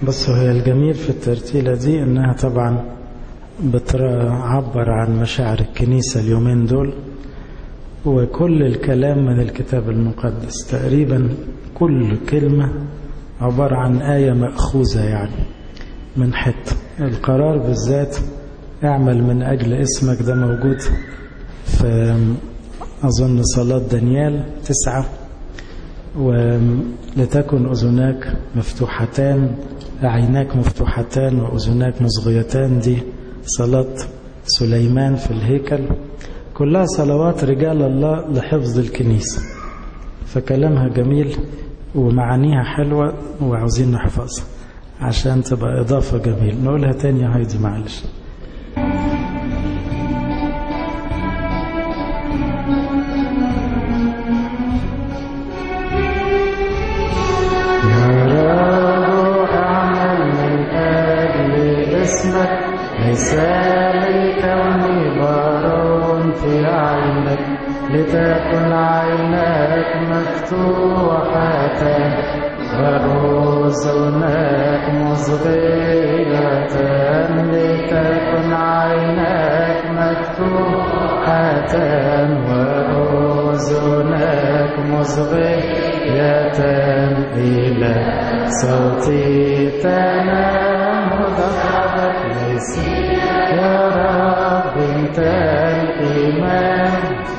بصوا هي الجميل في الترتيلة دي انها طبعا بتعبر عن مشاعر الكنيسة اليومين دول وكل الكلام من الكتاب المقدس تقريبا كل كلمة عبارة عن آية مأخوذة يعني من حتة القرار بالذات اعمل من أجل اسمك ده موجود في أظن صلاة دانيال تسعة ولتكن أذناك مفتوحتان عيناك مفتوحتان وأذناك مصغيتان دي صلاة سليمان في الهيكل كلها صلوات رجال الله لحفظ الكنيسة فكلامها جميل ومعانيها حلوة وعاوزين نحفظها عشان تبقى إضافة جميل نقولها تاني يا هايدي معلش ليس لكوني بار في عينك لتكن عيناك مفتوحة وأذناك مصغية لتكن عيناك مفتوحة وأذناك مصغية إلى صوتي تنام ضربك ليس يا رب انت الإيمان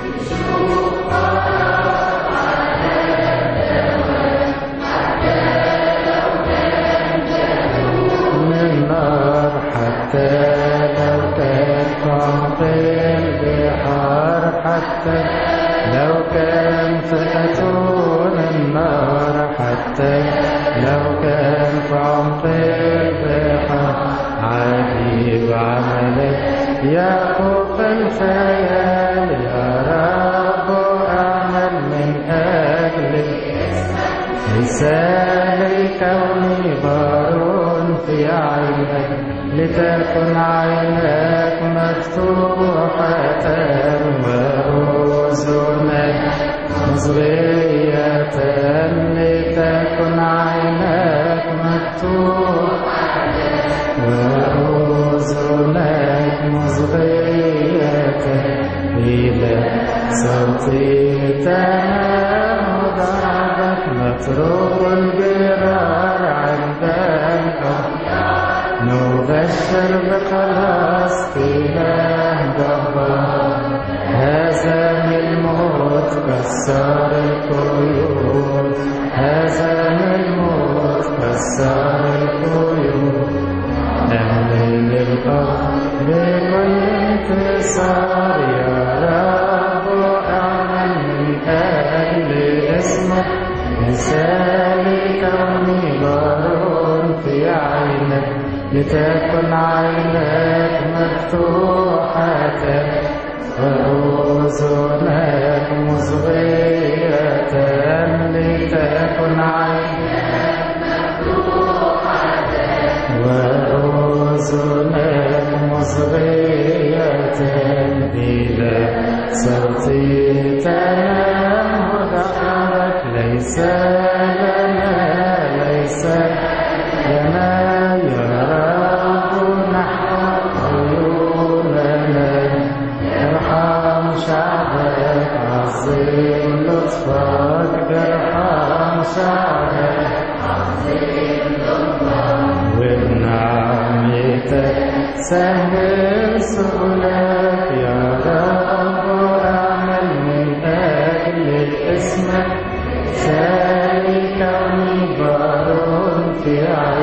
من نار حتى لو كان فوق البحار حتى لو كان فتون النار حتى لو كان فوق البحار عجيب عملك يا فوق الخيال يا رب أعمل من أجلك ليس لكوني بار في عينك لتكن عيناك مفتوحة وأذنك مصغية لتكن عيناك مفتوحة وأذنك مصغية إلى صوتي تنام ضربك متروك الجرار عندك نبشر بخلاص إله جبار هزم الموت كسر القيود هزم الموت كسر القيود أهل الأرض بكل انتصار يا رب أعمل من أجل اسمك مثالي كوني بار في عينك لتكن عينك مفتوحة وأذنك مصغية لتكن عينك وأذنك مصغية إلى صوتي تنام ضحرك ليس لنا ليس لنا يا رب نحن عيوننا ارحم شعبك عظيم لطفك ارحم شعبك وبنعمتك سهل سؤلك يا رب أعمل من أجل اسمك سالي كوني بار في عينك